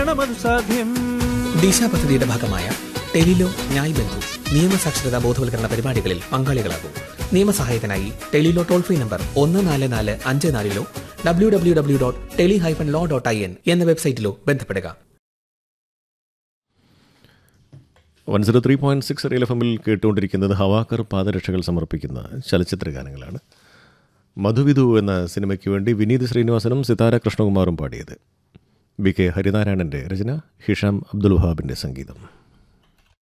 അത് സാധ്യം ദിശ പദ്ധതിയുടെ ഭാഗമായ ടെലിലോ ന്യായ് ബന്ധു നിയമസാക്ഷരതാ ബോധവൽക്കരണ പരിപാടികളിൽ പങ്കാളികളാകും നിയമസഹായത്തിനായി ടെലിലോ ടോൾ ഫ്രീ നമ്പർ ഒന്ന് നാല് നാല് അഞ്ച് നാലിലോ W W W dot tele hyphen law dot I N എന്ന വെബ്സൈറ്റിലോ ബന്ധപ്പെടുക one zero three point six real F എമ്മിൽ കേട്ടുകൊണ്ടിരിക്കുന്നത് ഹവാക്കർ പാദരക്ഷകൾ സമർപ്പിക്കുന്ന ചലച്ചിത്ര ഗാനങ്ങളാണ് മധുവിധു എന്ന സിനിമയ്ക്ക് വേണ്ടി വിനീത് ശ്രീനിവാസനും സിതാര കൃഷ്ണകുമാറും പാടിയത് ബി കെ ഹരിനാരായണൻ്റെ രചന ഹിഷാം അബ്ദുൽ വഹാബിൻ്റെ സംഗീതം